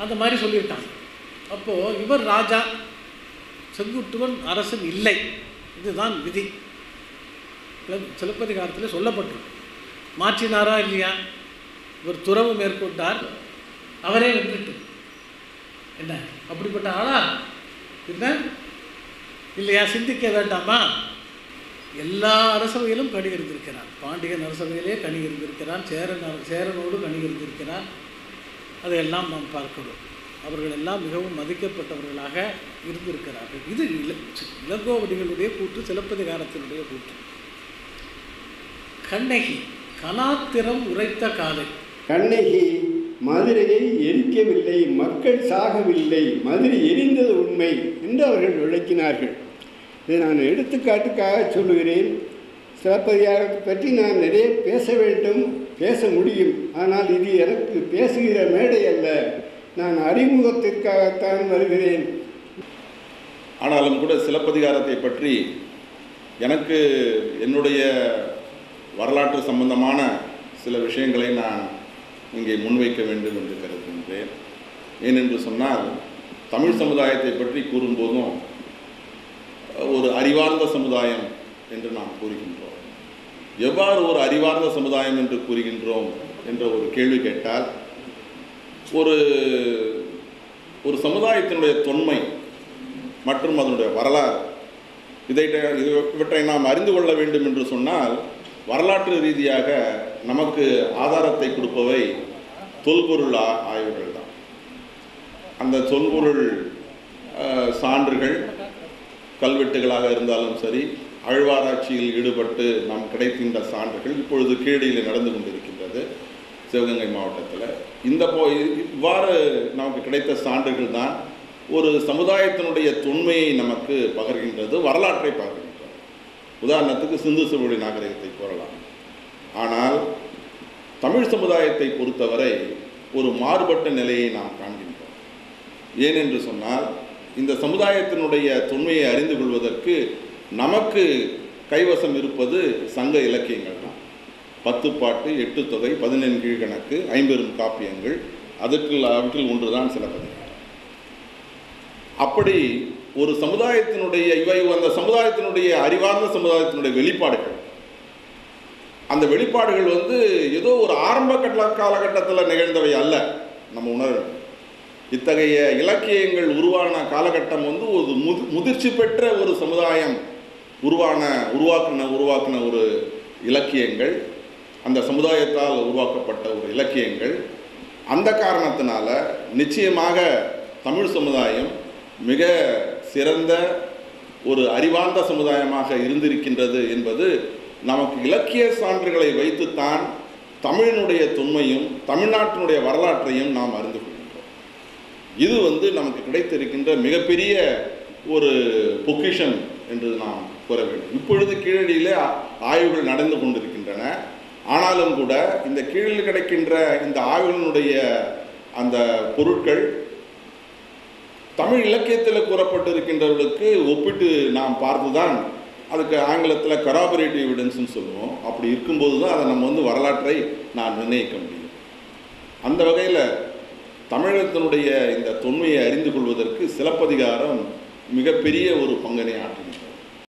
அந்த மாதிரி சொல்லியிருக்காங்க அப்போது இவர் ராஜா செங்குட்டுவன் அரசன் இல்லை இதுதான் விதி சில- சிலப்பதிகாரத்தில் சொல்லப்பட்டிருக்கு மாற்றினாரா இல்லையா இவர் துறவு மேற்கொண்டார் அவரே வென்றுட்டு என்ன அப்படிப்பட்ட ஆளா என்ன இல்லையா சிந்திக்க வேண்டாமா எல்லா அரசவையிலும் கனி இருந்திருக்கிறார் பாண்டியன் அரசவையிலே கனி இருந்திருக்கிறான் சேரன் அர- சேரனோடு கனி இருந்திருக்கிறார் அதையெல்லாம் நாம் பார்க்கிறோம் அவர்கள் எல்லாம் மிகவும் மதிக்கப்பட்டவர்களாக இருந்திருக்கிறார்கள் இது இள இளங்கோவடிகளுடைய கூற்று சிலப்பதிகாரத்தினுடைய கூற்று கண்ணகி கலாத்திரம் உரைத்த காதை கண்ணகி மதுரையை எரிக்கவில்லை மக்கள் சாகவில்லை மதுரை எரிந்தது உண்மை என்று அவர்கள் விளக்கினார்கள் இதை நான் எடுத்துக்காட்டுக்காக சொல்லுகிறேன் சிலப்பதிகாரத்தை பற்றி நான் நிறைய பேச வேண்டும் பேச முடியும் ஆனால் இது எனக்கு பேசுகிற மேடை அல்ல நான் அறிமுகத்திற்காகத்தான் வருகிறேன் ஆனாலும் கூட சிலப்பதிகாரத்தை பற்றி எனக்கு என்னுடைய வரலாற்று சம்பந்தமான சில விஷயங்களை நான் இங்கே முன்வைக்க வேண்டும் என்று கருதுகின்றேன் ஏனென்று சொன்னால் தமிழ் சமுதாயத்தை பற்றி கூறும்போதும் ஒரு அறிவார்ந்த சமுதாயம் என்று நாம் கூறுகின்றோம் எவ்வாறு ஒரு அறிவார்ந்த சமுதாயம் என்று கூறுகின்றோம் என்ற ஒரு கேள்வி கேட்டால் ஒரு ஒரு சமுதாயத்தினுடைய தொன்மை மற்றும் அதனுடைய வரலாறு இதை இவற்றை நாம் அறிந்து கொள்ள வேண்டும் என்று சொன்னால் வரலாற்று ரீதியாக நமக்கு ஆதாரத்தை கொடுப்பவை தொல்பொருள் ஆ ஆய்வுகள் தான் அந்த தொல்பொருள் அஹ், சான்றுகள் கல்வெட்டுகளாக இருந்தாலும் சரி அழ்வாராய்ச்சியில் ஈடுபட்டு நாம் கிடைக்கின்ற சான்றுகள் இப்பொழுது கீழடியில் நடந்து கொண்டிருக்கின்றது சிவகங்கை மாவட்டத்தில் இந்த போ இவ்வாறு நமக்கு கிடைத்த சான்றுகள் தான் ஒரு சமுதாயத்தினுடைய தொன்மையை நமக்கு பகர்கின்றது வரலாற்றை பகர்கின்றது உதாரணத்துக்கு சிந்து சமவெளி நாகரிகத்தை கூறலாம் ஆனால் தமிழ் சமுதாயத்தை பொறுத்தவரை ஒரு மாறுபட்ட நிலையை நாம் காண்கின்றோம் ஏனென்று சொன்னால் இந்த சமுதாயத்தினுடைய தொன்மையை அறிந்து கொள்வதற்கு நமக்கு கைவசம் இருப்பது சங்க இலக்கியங்கள் தான் பத்து பாட்டு எட்டு தொகை பதினெண் கீழ்கணக்கு ஐம்பெரும் காப்பியங்கள் அதற்கு அவற்றில் ஒன்றுதான் சிலப்பதிகாரம் அப்படி ஒரு சமுதாயத்தினுடைய இவை அந்த சமுதாயத்தினுடைய அறிவார்ந்த சமுதாயத்தினுடைய வெளிப்பாடுகள் அந்த வெளிப்பாடுகள் வந்து ஏதோ ஒரு ஆரம்ப கட்ட காலகட்டத்தில் நிகழ்ந்தவை அல்ல நம்ம உணர வேண்டும். இத்தகைய இலக்கியங்கள் உருவான காலகட்டம் வந்து ஒரு முதி முதிர்ச்சி பெற்ற ஒரு சமுதாயம் உருவான உருவாக்கின உருவாக்கின ஒரு இலக்கியங்கள் அந்த சமுதாயத்தால் உருவாக்கப்பட்ட ஒரு இலக்கியங்கள் அந்த காரணத்தினால நிச்சயமாக தமிழ் சமுதாயம் மிக சிறந்த ஒரு அறிவார்ந்த சமுதாயமாக இருந்திருக்கின்றது என்பது நமக்கு இலக்கிய சான்றுகளை வைத்துத்தான் தமிழினுடைய தொன்மையும் தமிழ்நாட்டினுடைய வரலாற்றையும் நாம் அறிந்து கொள்கின்றோம் இது வந்து நமக்கு கிடைத்திருக்கின்ற மிகப்பெரிய ஒரு பொக்கிஷன் என்று நாம் கூற வேண்டும் இப்பொழுது கீழடியிலே ஆ- ஆய்வுகள் நடந்து கொண்டிருக்கின்றன ஆனாலும் கூட இந்த கீழில் கிடைக்கின்ற இந்த ஆய்வுகளினுடைய அந்த பொருட்கள் தமிழ் இலக்கியத்தில் கூறப்பட்டிருக்கின்றவர்களுக்கு ஒப்பிட்டு நாம் பார்த்துதான் அதுக்கு ஆங்கிலத்தில் கராபரேட்டிவ் எவிடன்ஸ்னு சொல்லுவோம் அப்படி இருக்கும்போது தான் அதை நம்ம வந்து வரலாற்றை நான் நிர்ணயிக்க முடியும் அந்த வகையில் தமிழகத்தினுடைய இந்த தொன்மையை அறிந்து கொள்வதற்கு சிலப்பதிகாரம் மிகப்பெரிய ஒரு பங்கினை ஆற்றுகின்றது